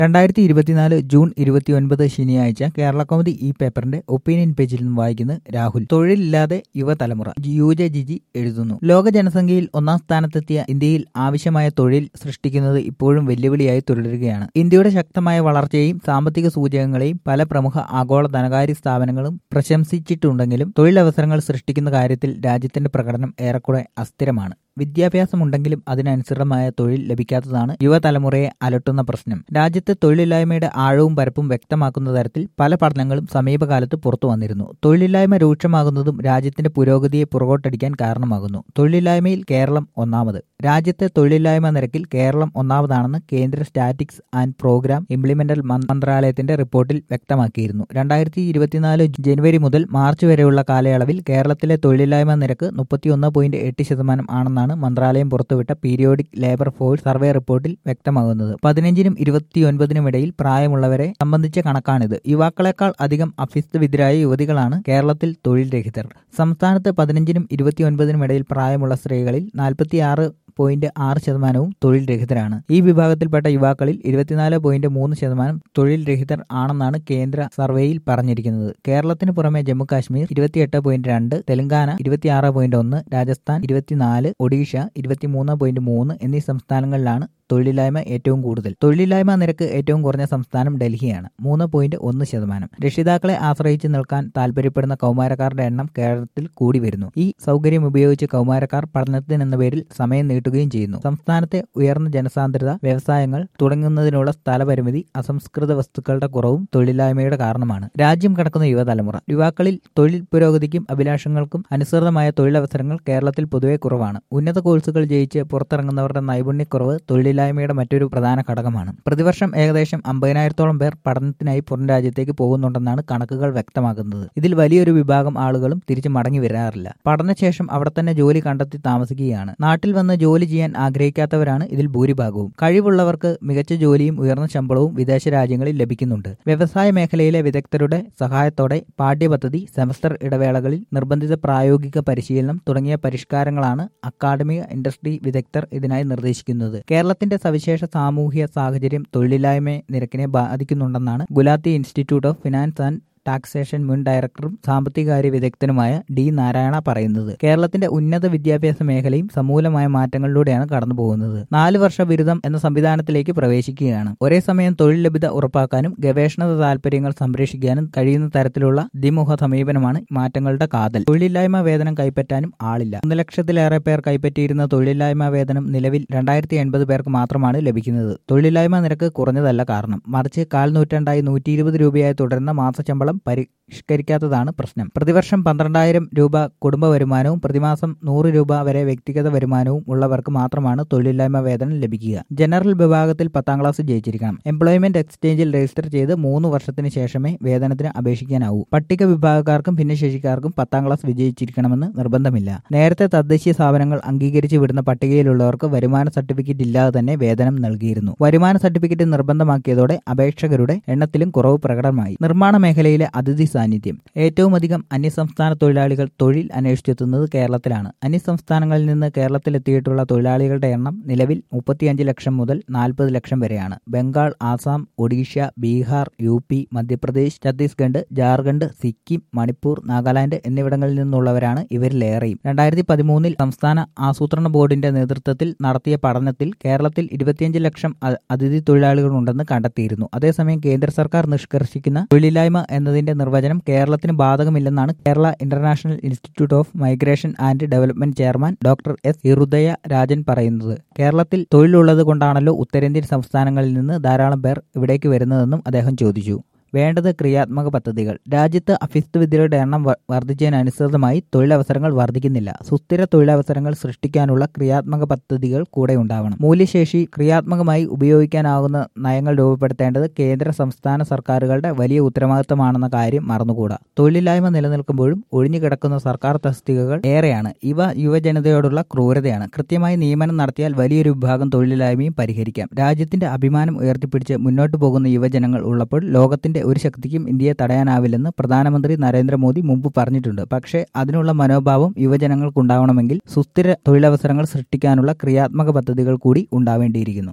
രണ്ടായിരത്തി ഇരുപത്തിനാല് ജൂൺ ഇരുപത്തിയൊൻപത് ശനിയാഴ്ച കേരള കൗമുദി ഈ പേപ്പറിന്റെ ഒപ്പീനിയൻ പേജിൽ നിന്ന് വായിക്കുന്നത് രാഹുൽ തൊഴിലില്ലാതെ യുവതലമുറ യുജെ ജിജി എഴുതുന്നു ലോക ജനസംഖ്യയിൽ ഒന്നാം സ്ഥാനത്തെത്തിയ ഇന്ത്യയിൽ ആവശ്യമായ തൊഴിൽ സൃഷ്ടിക്കുന്നത് ഇപ്പോഴും വെല്ലുവിളിയായി തുടരുകയാണ് ഇന്ത്യയുടെ ശക്തമായ വളർച്ചയെയും സാമ്പത്തിക സൂചകങ്ങളെയും പല പ്രമുഖ ആഗോള ധനകാര്യ സ്ഥാപനങ്ങളും പ്രശംസിച്ചിട്ടുണ്ടെങ്കിലും തൊഴിലവസരങ്ങൾ സൃഷ്ടിക്കുന്ന കാര്യത്തിൽ രാജ്യത്തിന്റെ പ്രകടനം ഏറെക്കുറെ അസ്ഥിരമാണ് വിദ്യാഭ്യാസമുണ്ടെങ്കിലും അതിനനുസൃതമായ തൊഴിൽ ലഭിക്കാത്തതാണ് യുവതലമുറയെ അലട്ടുന്ന പ്രശ്നം രാജ്യത്തെ തൊഴിലില്ലായ്മയുടെ ആഴവും പരപ്പും വ്യക്തമാക്കുന്ന തരത്തിൽ പല പഠനങ്ങളും സമീപകാലത്ത് പുറത്തു വന്നിരുന്നു തൊഴിലില്ലായ്മ രൂക്ഷമാകുന്നതും രാജ്യത്തിന്റെ പുരോഗതിയെ പുറകോട്ടടിക്കാൻ കാരണമാകുന്നു തൊഴിലില്ലായ്മയിൽ കേരളം ഒന്നാമത് രാജ്യത്തെ തൊഴിലില്ലായ്മ നിരക്കിൽ കേരളം ഒന്നാമതാണെന്ന് കേന്ദ്ര സ്റ്റാറ്റിക്സ് ആൻഡ് പ്രോഗ്രാം ഇംപ്ലിമെന്റൽ മന്ത്രാലയത്തിന്റെ റിപ്പോർട്ടിൽ വ്യക്തമാക്കിയിരുന്നു രണ്ടായിരത്തി ഇരുപത്തിനാല് ജനുവരി മുതൽ മാർച്ച് വരെയുള്ള കാലയളവിൽ കേരളത്തിലെ തൊഴിലില്ലായ്മ നിരക്ക് മുപ്പത്തിയൊന്ന് പോയിന്റ് എട്ട് ശതമാനം ആണെന്നാണ് മന്ത്രാലയം പുറത്തുവിട്ട പീരിയോഡിക് ലേബർ ഫോഴ്സ് സർവേ റിപ്പോർട്ടിൽ വ്യക്തമാകുന്നത് പതിനഞ്ചിനും ഇരുപത്തിയൊൻപതിനും ഇടയിൽ പ്രായമുള്ളവരെ സംബന്ധിച്ച കണക്കാണിത് യുവാക്കളെക്കാൾ അധികം അഭ്യസ്തവിദ്യരായ യുവതികളാണ് കേരളത്തിൽ തൊഴിൽ രഹിതർ സംസ്ഥാനത്ത് പതിനഞ്ചിനും ഇരുപത്തിയൊൻപതിനും ഇടയിൽ പ്രായമുള്ള സ്ത്രീകളിൽ നാൽപ്പത്തിയാറ് പോയിന്റ് ആറ് ശതമാനവും തൊഴിൽ രഹിതരാണ് ഈ വിഭാഗത്തിൽപ്പെട്ട യുവാക്കളിൽ ഇരുപത്തിനാല് പോയിന്റ് മൂന്ന് ശതമാനം തൊഴിൽ രഹിതർ ആണെന്നാണ് കേന്ദ്ര സർവേയിൽ പറഞ്ഞിരിക്കുന്നത് കേരളത്തിന് പുറമെ ജമ്മു കാശ്മീർ ഇരുപത്തിയെട്ട് പോയിന്റ് രണ്ട് തെലങ്കാന ഇരുപത്തിയാറ് പോയിന്റ് ഒന്ന് രാജസ്ഥാൻ ഇരുപത്തിനാല് ഒഡീഷ ഇരുപത്തിമൂന്ന് പോയിന്റ് മൂന്ന് എന്നീ സംസ്ഥാനങ്ങളിലാണ് തൊഴിലില്ലായ്മ ഏറ്റവും കൂടുതൽ തൊഴിലില്ലായ്മ നിരക്ക് ഏറ്റവും കുറഞ്ഞ സംസ്ഥാനം ഡൽഹിയാണ് മൂന്ന് പോയിന്റ് ഒന്ന് ശതമാനം രക്ഷിതാക്കളെ ആശ്രയിച്ച് നിൽക്കാൻ താൽപര്യപ്പെടുന്ന കൗമാരക്കാരുടെ എണ്ണം കേരളത്തിൽ കൂടി വരുന്നു ഈ സൗകര്യം ഉപയോഗിച്ച് കൗമാരക്കാർ പഠനത്തിനെന്ന പേരിൽ സമയം നീട്ടുകയും ചെയ്യുന്നു സംസ്ഥാനത്തെ ഉയർന്ന ജനസാന്ദ്രത വ്യവസായങ്ങൾ തുടങ്ങുന്നതിനുള്ള സ്ഥലപരിമിതി അസംസ്കൃത വസ്തുക്കളുടെ കുറവും തൊഴിലില്ലായ്മയുടെ കാരണമാണ് രാജ്യം കടക്കുന്ന യുവതലമുറ യുവാക്കളിൽ തൊഴിൽ പുരോഗതിക്കും അഭിലാഷങ്ങൾക്കും അനുസൃതമായ തൊഴിലവസരങ്ങൾ കേരളത്തിൽ പൊതുവെ കുറവാണ് ഉന്നത കോഴ്സുകൾ ജയിച്ച് പുറത്തിറങ്ങുന്നവരുടെ നൈപുണ്യക്കുറവ് തൊഴിലില്ലായ്മ തൊഴിലില്ലായ്മയുടെ മറ്റൊരു പ്രധാന ഘടകമാണ് പ്രതിവർഷം ഏകദേശം അമ്പതിനായിരത്തോളം പേർ പഠനത്തിനായി പുറം രാജ്യത്തേക്ക് പോകുന്നുണ്ടെന്നാണ് കണക്കുകൾ വ്യക്തമാക്കുന്നത് ഇതിൽ വലിയൊരു വിഭാഗം ആളുകളും തിരിച്ചു മടങ്ങി വരാറില്ല പഠനശേഷം അവിടെ തന്നെ ജോലി കണ്ടെത്തി താമസിക്കുകയാണ് നാട്ടിൽ വന്ന് ജോലി ചെയ്യാൻ ആഗ്രഹിക്കാത്തവരാണ് ഇതിൽ ഭൂരിഭാഗവും കഴിവുള്ളവർക്ക് മികച്ച ജോലിയും ഉയർന്ന ശമ്പളവും വിദേശ രാജ്യങ്ങളിൽ ലഭിക്കുന്നുണ്ട് വ്യവസായ മേഖലയിലെ വിദഗ്ധരുടെ സഹായത്തോടെ പാഠ്യപദ്ധതി സെമസ്റ്റർ ഇടവേളകളിൽ നിർബന്ധിത പ്രായോഗിക പരിശീലനം തുടങ്ങിയ പരിഷ്കാരങ്ങളാണ് അക്കാഡമിക ഇൻഡസ്ട്രി വിദഗ്ധർ ഇതിനായി നിർദ്ദേശിക്കുന്നത് കേരളത്തിന്റെ കേരളത്തിന്റെ സവിശേഷ സാമൂഹ്യ സാഹചര്യം തൊഴിലില്ലായ്മ നിരക്കിനെ ബാധിക്കുന്നുണ്ടെന്നാണ് Gulati institute of finance and taxation മുൻ ഡയറക്ടറും സാമ്പത്തികകാര്യ വിദഗ്ധനുമായ ഡി നാരായണ പറയുന്നത് കേരളത്തിന്റെ ഉന്നത വിദ്യാഭ്യാസ മേഖലയും സമൂലമായ മാറ്റങ്ങളിലൂടെയാണ് കടന്നുപോകുന്നത് നാല് വർഷ ബിരുദം എന്ന സംവിധാനത്തിലേക്ക് പ്രവേശിക്കുകയാണ് ഒരേ സമയം തൊഴിൽ ലഭ്യത ഉറപ്പാക്കാനും ഗവേഷണ താൽപര്യങ്ങൾ സംരക്ഷിക്കാനും കഴിയുന്ന തരത്തിലുള്ള ദ്വിമുഖ സമീപനമാണ് മാറ്റങ്ങളുടെ കാതൽ തൊഴിലില്ലായ്മ വേതനം കൈപ്പറ്റാനും ആളില്ല മൂന്ന് ലക്ഷത്തിലേറെ പേർ കൈപ്പറ്റിയിരുന്ന തൊഴിലില്ലായ്മ വേതനം നിലവിൽ രണ്ടായിരത്തി എൺപത് പേർക്ക് മാത്രമാണ് ലഭിക്കുന്നത് തൊഴിലില്ലായ്മ നിരക്ക് കുറഞ്ഞതല്ല കാരണം മറിച്ച് കാൽ നൂറ്റാണ്ടായി നൂറ്റി ഇരുപത് രൂപയായി തുടരുന്ന മാസശമ്പളം പരിഷ്കരിക്കാത്തതാണ് പ്രശ്നം പ്രതിവർഷം പന്ത്രണ്ടായിരം രൂപ കുടുംബ വരുമാനവും പ്രതിമാസം നൂറ് രൂപ വരെ വ്യക്തിഗത വരുമാനവും ഉള്ളവർക്ക് മാത്രമാണ് തൊഴിലില്ലായ്മ വേതനം ലഭിക്കുക ജനറൽ വിഭാഗത്തിൽ പത്താം ക്ലാസ് ജയിച്ചിരിക്കണം എംപ്ലോയ്മെന്റ് എക്സ്ചേഞ്ചിൽ രജിസ്റ്റർ ചെയ്ത് മൂന്ന് വർഷത്തിന് ശേഷമേ വേതനത്തിന് അപേക്ഷിക്കാനാവൂ പട്ടിക വിഭാഗക്കാർക്കും ഭിന്നശേഷിക്കാർക്കും പത്താം ക്ലാസ് വിജയിച്ചിരിക്കണമെന്ന് നിർബന്ധമില്ല നേരത്തെ തദ്ദേശീയ സ്ഥാപനങ്ങൾ അംഗീകരിച്ചു വിടുന്ന പട്ടികയിലുള്ളവർക്ക് വരുമാന സർട്ടിഫിക്കറ്റ് ഇല്ലാതെ തന്നെ വേതനം നൽകിയിരുന്നു വരുമാന സർട്ടിഫിക്കറ്റ് നിർബന്ധമാക്കിയതോടെ അപേക്ഷകരുടെ എണ്ണത്തിലും കുറവ് പ്രകടമായി നിർമ്മാണ മേഖലയിലെ അതിഥി സാന്നിധ്യം ഏറ്റവും അധികം അന്യസംസ്ഥാന തൊഴിലാളികൾ തൊഴിൽ അന്വേഷിച്ചെത്തുന്നത് കേരളത്തിലാണ് അന്യസംസ്ഥാനങ്ങളിൽ നിന്ന് കേരളത്തിലെത്തിയിട്ടുള്ള തൊഴിലാളികളുടെ എണ്ണം നിലവിൽ മുപ്പത്തിയഞ്ച് ലക്ഷം മുതൽ നാൽപ്പത് ലക്ഷം വരെയാണ് ബംഗാൾ ആസാം ഒഡീഷ ബീഹാർ യു പി മധ്യപ്രദേശ് ഛത്തീസ്ഗഡ് ജാർഖണ്ഡ് സിക്കിം മണിപ്പൂർ നാഗാലാൻഡ് എന്നിവിടങ്ങളിൽ നിന്നുള്ളവരാണ് ഇവരിലേറെയും രണ്ടായിരത്തി പതിമൂന്നിൽ സംസ്ഥാന ആസൂത്രണ ബോർഡിന്റെ നേതൃത്വത്തിൽ നടത്തിയ പഠനത്തിൽ കേരളത്തിൽ ഇരുപത്തിയഞ്ച് ലക്ഷം അതിഥി തൊഴിലാളികളുണ്ടെന്ന് കണ്ടെത്തിയിരുന്നു അതേസമയം കേന്ദ്ര സർക്കാർ നിഷ്കർഷിക്കുന്ന തൊഴിലില്ലായ്മ എന്നതിന്റെ നിർവചനം കേരളത്തിന് ബാധകമില്ലെന്നാണ് Kerala international institute of migration and development chairman doctor S Irudaya Rajan പറയുന്നത് കേരളത്തിൽ തൊഴിലുള്ളത് കൊണ്ടാണല്ലോ ഉത്തരേന്ത്യൻ സംസ്ഥാനങ്ങളിൽ നിന്ന് ധാരാളം പേർ ഇവിടേക്ക് വരുന്നതെന്നും അദ്ദേഹം ചോദിച്ചു വേണ്ടത് ക്രിയാത്മക പദ്ധതികൾ രാജ്യത്ത് അഭ്യസ്തവിദ്യരുടെ എണ്ണം വർദ്ധിച്ചതിനനുസൃതമായി തൊഴിലവസരങ്ങൾ വർദ്ധിക്കുന്നില്ല സുസ്ഥിര തൊഴിലവസരങ്ങൾ സൃഷ്ടിക്കാനുള്ള ക്രിയാത്മക പദ്ധതികൾ കൂടെ ഉണ്ടാവണം മൂല്യശേഷി ക്രിയാത്മകമായി ഉപയോഗിക്കാനാകുന്ന നയങ്ങൾ രൂപപ്പെടുത്തേണ്ടത് കേന്ദ്ര സംസ്ഥാന സർക്കാരുകളുടെ വലിയ ഉത്തരവാദിത്തമാണെന്ന കാര്യം മറന്നുകൂടാ തൊഴിലില്ലായ്മ നിലനിൽക്കുമ്പോഴും ഒഴിഞ്ഞുകിടക്കുന്ന സർക്കാർ തസ്തികകൾ ഏറെയാണ് ഇവ യുവജനതയോടുള്ള ക്രൂരതയാണ് കൃത്യമായി നിയമനം നടത്തിയാൽ വലിയൊരു വിഭാഗം തൊഴിലില്ലായ്മയും പരിഹരിക്കാം രാജ്യത്തിന്റെ അഭിമാനം ഉയർത്തിപ്പിടിച്ച് മുന്നോട്ടു പോകുന്ന യുവജനങ്ങൾ ഉള്ളപ്പോൾ ലോകത്തിന്റെ ഒരു ശക്തിക്കും ഇന്ത്യയെ തടയാനാവില്ലെന്ന് പ്രധാനമന്ത്രി നരേന്ദ്രമോദി മുമ്പ് പറഞ്ഞിട്ടുണ്ട് പക്ഷേ അതിനുള്ള മനോഭാവം യുവജനങ്ങൾക്കുണ്ടാവണമെങ്കിൽ സുസ്ഥിര തൊഴിലവസരങ്ങൾ സൃഷ്ടിക്കാനുള്ള ക്രിയാത്മക പദ്ധതികൾ കൂടി ഉണ്ടാവേണ്ടിയിരിക്കുന്നു